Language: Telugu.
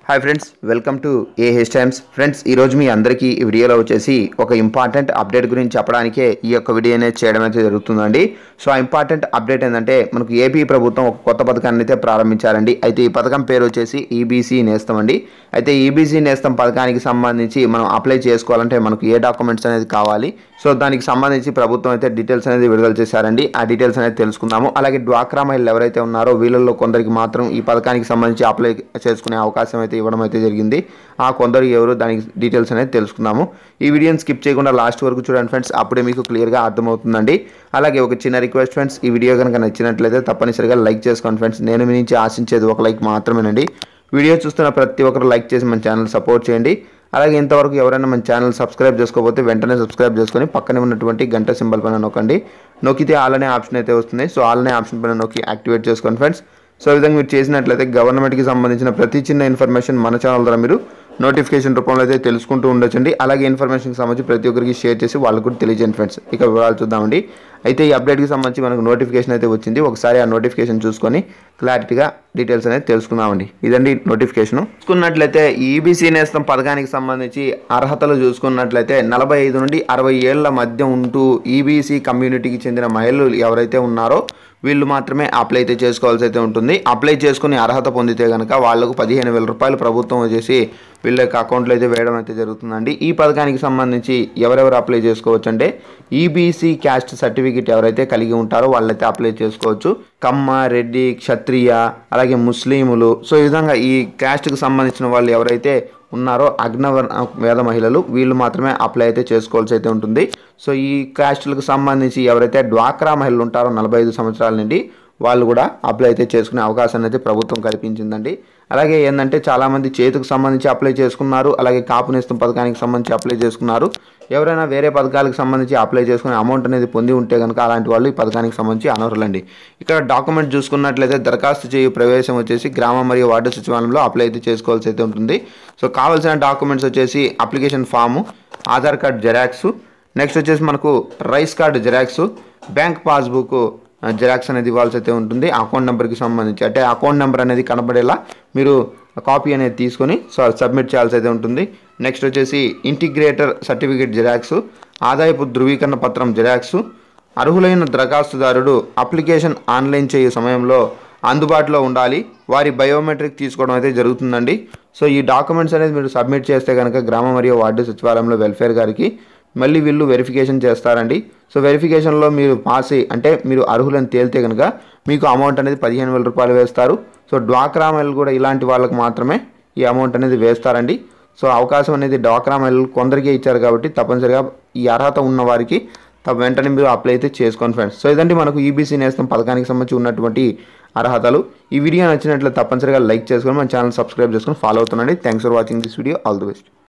hi friends welcome to A H times friends ఈరోజు మీ అందరికీ ఈ వీడియోలో వచ్చేసి ఒక ఇంపార్టెంట్ అప్డేట్ గురించి చెప్పడానికే ఈ యొక్క వీడియో అనేది చేయడం అయితే జరుగుతుందండి సో ఆ ఇంపార్టెంట్ అప్డేట్ ఏంటంటే మనకు ఏపీ ప్రభుత్వం ఒక కొత్త పథకాన్ని అయితే ప్రారంభించారండి అయితే ఈ పథకం పేరు వచ్చేసి ఈబీసీ నేస్తం అండి అయితే ఈబీసీ నేస్తం పథకానికి సంబంధించి మనం అప్లై చేసుకోవాలంటే మనకు ఏ డాక్యుమెంట్స్ అనేది కావాలి సో దానికి సంబంధించి ప్రభుత్వం అయితే డీటెయిల్స్ అనేది విడుదల చేశారండి ఆ డీటెయిల్స్ అనేది తెలుసుకుందాము అలాగే డ్వాక్రా మహిళలు ఎవరైతే ఉన్నారో వీళ్ళల్లో కొందరికి మాత్రం ఈ పథకానికి సంబంధించి అప్లై చేసుకునే అవకాశం అయితే ఇవ్వడం అయితే జరిగింది ఆ కొందరు ఎవరు దానికి డీటెయిల్స్ అనేది తెలుసుకుందాము ఈ వీడియోని స్కిప్ చేయకుండా లాస్ట్ వరకు చూడండి ఫ్రెండ్స్ అప్పుడే మీకు క్లియర్గా అర్థమవుతుందండి అలాగే ఒక చిన్న రిక్వెస్ట్ ఫ్రెండ్స్ ఈ వీడియో కనుక నచ్చినట్లయితే తప్పనిసరిగా లైక్ చేసుకోండి ఫ్రెండ్స్ నేను మీ నుంచి ఆశించేది ఒక లైక్ మాత్రమేనండి వీడియో చూస్తున్న ప్రతి ఒక్కరు లైక్ చేసి మన ఛానల్ సపోర్ట్ చేయండి అలాగే ఇంతవరకు ఎవరైనా మన ఛానల్ సబ్స్క్రైబ్ చేసుకోకపోతే వెంటనే సబ్స్క్రైబ్ చేసుకొని పక్కనే ఉన్నటువంటి గంట సింబల్ పైన నొక్కండి నొక్కితే ఆల్ అనే ఆప్షన్ అయితే వస్తుంది సో ఆల్ అనే ఆప్షన్ పైన నొక్కి యాక్టివేట్ చేసుకోండి ఫ్రెండ్స్ సో ఈ విధంగా మీరు చేసినట్లయితే గవర్నమెంట్కి సంబంధించిన ప్రతి చిన్న ఇన్ఫర్మేషన్ మన ఛానల్ ద్వారా మీరు నోటిఫికేషన్ రూపంలో అయితే తెలుసుకుంటూ ఉండొచ్చండి అలాగే ఇన్ఫర్మేషన్కి సంబంధించి ప్రతి ఒక్కరికి షేర్ చేసి వాళ్ళకు కూడా తెలియజేయండి ఫ్రెండ్స్ ఇక వివరాలు చూద్దామండి అయితే ఈ అప్డేట్కి సంబంధించి మనకు నోటిఫికేషన్ అయితే వచ్చింది ఒకసారి ఆ నోటిఫికేషన్ చూసుకొని క్లారిటీగా డీటెయిల్స్ అనేది తెలుసుకుందామండి ఇదండి నోటిఫికేషన్ చూసుకున్నట్లయితే ఈబీసీ నేస్తం పథకానికి సంబంధించి అర్హతలు చూసుకున్నట్లయితే నలభై ఐదు నుండి అరవై ఏళ్ల మధ్య ఉంటూ ఈబీసీ కమ్యూనిటీకి చెందిన మహిళలు ఎవరైతే ఉన్నారో వీళ్ళు మాత్రమే అప్లై అయితే చేసుకోవాల్సి అయితే ఉంటుంది అప్లై చేసుకుని అర్హత పొందితే కనుక వాళ్ళకు పదిహేను వేల రూపాయలు ప్రభుత్వం వచ్చేసి వీళ్ళ యొక్క అకౌంట్లో అయితే వేయడం అయితే జరుగుతుందండి ఈ పథకానికి సంబంధించి ఎవరెవరు అప్లై చేసుకోవచ్చు అంటే ఈబీసీ క్యాస్ట్ సర్టిఫికేట్ ఎవరైతే కలిగి ఉంటారో వాళ్ళైతే అప్లై చేసుకోవచ్చు కమ్మ రెడ్డి క్షత్రియ అలాగే ముస్లింలు సో ఈ విధంగా ఈ క్యాస్ట్కి సంబంధించిన వాళ్ళు ఎవరైతే ఉన్నారో అగ్నవర్ణ వేద మహిళలు వీళ్ళు మాత్రమే అప్లై అయితే చేసుకోవాల్సి అయితే ఉంటుంది సో ఈ క్యాస్టులకు సంబంధించి ఎవరైతే డ్వాక్రా మహిళలు ఉంటారో నలభై ఐదు సంవత్సరాల నుండి వాళ్ళు కూడా అప్లై అయితే చేసుకునే అవకాశాన్ని అయితే ప్రభుత్వం కల్పించిందండి అలాగే ఏంటంటే చాలామంది చేతికి సంబంధించి అప్లై చేసుకున్నారు అలాగే కాపు నేస్తం పథకానికి సంబంధించి అప్లై చేసుకున్నారు ఎవరైనా వేరే పథకాలకు సంబంధించి అప్లై చేసుకునే అమౌంట్ అనేది పొంది ఉంటే కనుక అలాంటి వాళ్ళు ఈ పథకానికి సంబంధించి అనర్హులండి ఇక్కడ డాక్యుమెంట్ చూసుకున్నట్లయితే దరఖాస్తు చేయు ప్రవేశం వచ్చేసి గ్రామ మరియు వార్డు సచివాలయంలో అప్లై అయితే చేసుకోవాల్సి అయితే ఉంటుంది సో కావాల్సిన డాక్యుమెంట్స్ వచ్చేసి application form Aadhaar card xerox next వచ్చేసి మనకు rice card xerox bank passbook xerox అనేది ఇవ్వాల్సి అయితే ఉంటుంది అకౌంట్ నెంబర్కి సంబంధించి అంటే అకౌంట్ నెంబర్ అనేది కనబడేలా మీరు కాపీ అనేది తీసుకొని సబ్మిట్ చేయాల్సి అయితే ఉంటుంది నెక్స్ట్ వచ్చేసి ఇంటిగ్రేటర్ సర్టిఫికేట్ జెరాక్స్ ఆదాయపు ధృవీకరణ పత్రం జెరాక్స్ అర్హులైన దరఖాస్తుదారుడు అప్లికేషన్ ఆన్లైన్ చేయు సమయంలో అందుబాటులో ఉండాలి వారి బయోమెట్రిక్ తీసుకోవడం అయితే జరుగుతుందండి సో ఈ డాక్యుమెంట్స్ అనేది మీరు సబ్మిట్ చేస్తే కనుక గ్రామ మరియు వార్డు సచివాలయంలో వెల్ఫేర్ గారికి మళ్ళీ వీళ్ళు వెరిఫికేషన్ చేస్తారండి సో వెరిఫికేషన్లో మీరు పాస్ అయ్యి అంటే మీరు అర్హులని తేలితే కనుక మీకు అమౌంట్ అనేది పదిహేను వేల రూపాయలు వేస్తారు సో డ్వాక్రా మహిళలు కూడా ఇలాంటి వాళ్ళకి మాత్రమే ఈ అమౌంట్ అనేది వేస్తారండి సో అవకాశం అనేది డ్వాక్రా మహిళలు కొందరికే ఇచ్చారు కాబట్టి తప్పనిసరిగా ఈ అర్హత ఉన్న వారికి తప్ప వెంటనే మీరు అప్లై అయితే చేసుకోండి ఫ్రెండ్స్ సో ఇదండి మనకు ఈబీసీ నేస్తం పథకానికి సంబంధించి ఉన్నటువంటి అర్హతలు ఈ వీడియో నచ్చినట్లు తప్పనిసరిగా లైక్ చేసుకొని మన ఛానల్ సబ్స్క్రైబ్ చేసుకొని ఫాలో అవుతుండండి thanks for watching this video all the best